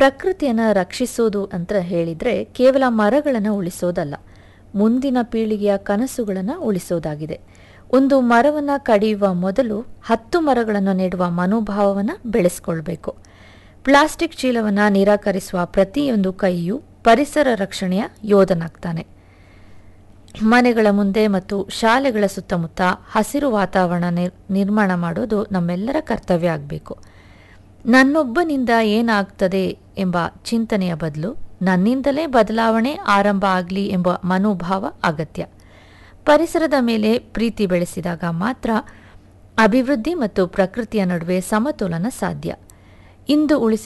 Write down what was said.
ಪ್ರಕೃತಿಯನ್ನು ರಕ್ಷಿಸೋದು ಅಂತ ಹೇಳಿದರೆ ಕೇವಲ ಮರಗಳನ್ನು ಉಳಿಸೋದಲ್ಲ ಮುಂದಿನ ಪೀಳಿಗೆಯ ಕನಸುಗಳನ್ನು ಉಳಿಸೋದಾಗಿದೆ ಒಂದು ಮರವನ್ನು ಕಡಿಯುವ ಮೊದಲು ಹತ್ತು ಮರಗಳನ್ನು ನೆಡುವ ಮನೋಭಾವವನ್ನು ಬೆಳೆಸ್ಕೊಳ್ಬೇಕು ಪ್ಲಾಸ್ಟಿಕ್ ಚೀಲವನ್ನು ನಿರಾಕರಿಸುವ ಪ್ರತಿಯೊಂದು ಕೈಯೂ ಪರಿಸರ ರಕ್ಷಣೆಯ ಯೋಧನಾಗ್ತಾನೆ ಮನೆಗಳ ಮುಂದೆ ಮತ್ತು ಶಾಲೆಗಳ ಸುತ್ತಮುತ್ತ ಹಸಿರು ವಾತಾವರಣ ನಿರ್ ನಿರ್ಮಾಣ ಮಾಡೋದು ನಮ್ಮೆಲ್ಲರ ಕರ್ತವ್ಯ ಆಗಬೇಕು ನನ್ನೊಬ್ಬನಿಂದ ಏನಾಗ್ತದೆ ಎಂಬ ಚಿಂತನೆಯ ಬದಲು ನನ್ನಿಂದಲೇ ಬದಲಾವಣೆ ಆರಂಭ ಆಗಲಿ ಎಂಬ ಮನೋಭಾವ ಅಗತ್ಯ ಪರಿಸರದ ಮೇಲೆ ಪ್ರೀತಿ ಬೆಳೆಸಿದಾಗ ಮಾತ್ರ ಅಭಿವೃದ್ಧಿ ಮತ್ತು ಪ್ರಕೃತಿಯ ನಡುವೆ ಸಮತೋಲನ ಸಾಧ್ಯ ಇಂದು ಉಳಿಸಿ